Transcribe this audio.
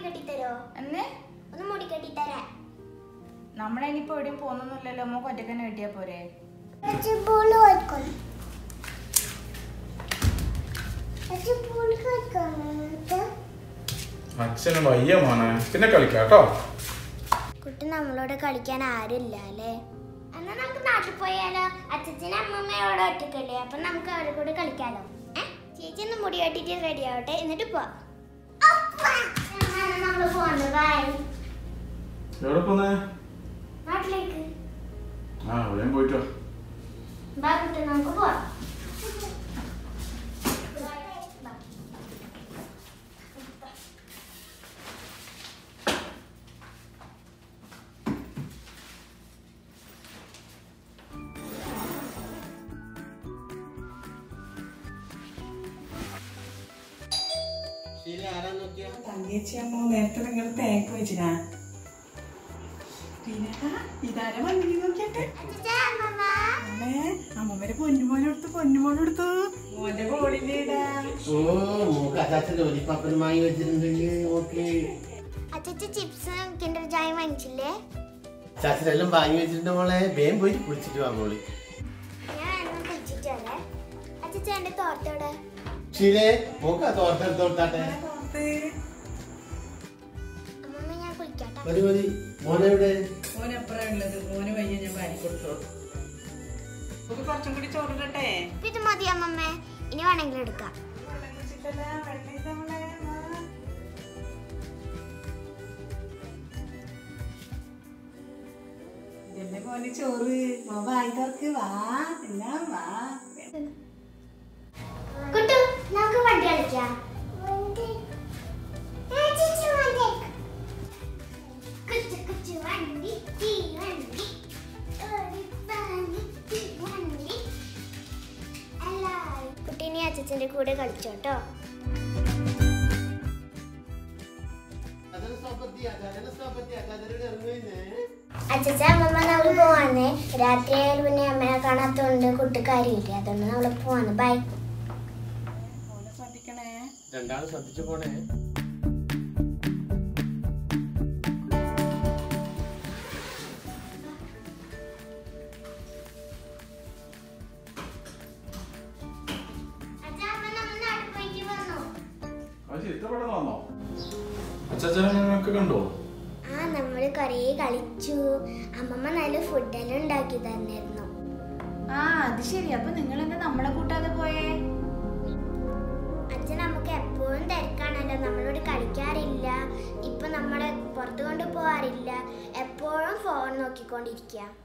കെട്ടിത്തരോ എന്നേ ഒന്ന് മുടി കെട്ടിത്തരാൻ നമ്മളിനിപ്പോ എവിടെയും പോകുന്നൊന്നുമില്ലല്ലോ നമുക്ക് ഒറ്റക്ക് തന്നെ കിട്ടിയാ പോരെ പൂള് വെക്കണം പൂള് വെക്കണം അച്ഛന് വയ്യ മോനെ പിന്നെ കളിക്കാം കേട്ടോ കുട്ടി നമ്മളോട് കളിക്കാൻ ആരുമില്ല അല്ലേ എന്നാ നമുക്ക് നാട്ടിൽ പോയാലോ അച്ഛനും അമ്മമ്മയോട് ഒറ്റക്കല്ലേ അപ്പൊ നമുക്ക് അവരെ കൂടെ കളിക്കാലോ ഏ? ചേച്ചി ഒന്ന് മുടി കെട്ടിട്ട് റെഡി ആവട്ടെ എന്നിട്ട് പോവാം നമ്മള് പോവാണ് ബൈ എവിടെ പോന്നേ നാട്ടിലേക്ക് ആ വേഗം പോയിട്ടോ ബാ കുട്ടി നമുക്ക് പോവാം തങ്കേച്ചി അമ്മ നേരത്തെ നിങ്ങൾ തേങ്ങ വെച്ചിനാ പിന്നെ ഇതാരെ വന്നിട്ട് നോക്കിയട്ടെ അച്ഛാ, അമ്മമ്മ. അമ്മേ അമ്മമ്മരെ പൊന്നുമോനെടുത്ത് പൊന്നുമോനെടുത്തു മോന്റെ ബോളിലേടാ ഓ മൂക്ക് അച്ചാച്ചൻ ലോലിപ്പാപ്പൻ വാങ്ങി വെച്ചിട്ടുണ്ടെങ്കിൽ ഓക്കെ അച്ഛച്ച ചിപ്സ് കിൻഡർ ജായ് വാങ്ങിച്ചില്ലേ അച്ചാച്ചനെല്ലാം വാങ്ങി വെച്ചിട്ടുണ്ട് മോളെ വേഗം പോയി കുളിച്ചിട്ട് വാ മോളി ഞാൻ എന്നും കുളിച്ചിട്ട് വരാം അച്ഛച്ച എന്റെ തോർത്തോടെ ശീലേ മൂക്ക് ആ തോർത്തെടുത്തോട്ടാട്ടെ അമ്മമ്മ ഞാൻ കുളിക്കാട്ടെ മതി മതി മോനെ എവിടെ മോനെപ്പഴാ ഉള്ളത് മോന് വയ്യ ഞാൻ വാരി കൊടുത്തോളൂ ഒരു കുറച്ചും കൂടി ചോറിടട്ടെ ഇപ്പൊ ഇത് മതി അമ്മമ്മ ഇനി വേണമെങ്കിൽ എടുക്കാം വെള്ളം കുടിച്ചിട്ടല്ല വെള്ളം ഇതാ മോളെ, വാ. ഇതല്ലേ മോനെ ചോറ് മോൻ വായി തുറക്ക് വാ എന്നാ വാ കുട്ടു നമുക്ക് വണ്ടി കളിക്കാം കുച്ചു കുച്ചു വണ്ടി തീവണ്ടി ഓടിപ്പാഞ്ഞ് തീവണ്ടി. എല്ലാവരും കുട്ടീനെ അച്ഛൻ്റെ കൂടെ കളിച്ചോട്ടോ അച്ഛനെ സ്റ്റോപ്പത്തി അച്ചാച്ചനെ സ്റ്റോപ്പത്തി അച്ചാച്ചനോട് ഇറങ്ങുന്നേ അച്ഛച്ച അമ്മമ്മ നമ്മൾ പോവാന്ന് രാത്രി ആയാലും പിന്നെ അമ്മനെ കാണാത്തോണ്ട് കൂട്ടുകാരിയില്ല അതുകൊണ്ട് നമ്മൾ പോവാന്ന് ബൈ മോനെ ശ്രദ്ധിക്കണേ രണ്ടാളും ശ്രദ്ധിച്ചു പോണേ അച്ഛാ അമ്മ നമ്മൾ നാട്ടിൽ പോയിട്ട് വന്നു അത് ഇഷ്ടപ്പെടുന്ന വന്നോ അച്ഛനൊക്കെ കണ്ടോ ആ നമ്മൾ കുറേ കളിച്ചു അമ്മമ്മ നല്ല ഫുഡെല്ലാം ഉണ്ടാക്കി തന്നിരുന്നു ആ അത് ശരി അപ്പൊ നിങ്ങൾ എന്താ നമ്മളെ കൂട്ടാതെ പോയേ അച്ഛൻ നമുക്ക് എപ്പോഴും തിരക്കാണല്ലോ നമ്മളോട് കളിക്കാറില്ല ഇപ്പൊ നമ്മളെ പുറത്തു കൊണ്ട് പോവാറില്ല എപ്പോഴും ഫോൺ നോക്കിക്കൊണ്ടിരിക്കുക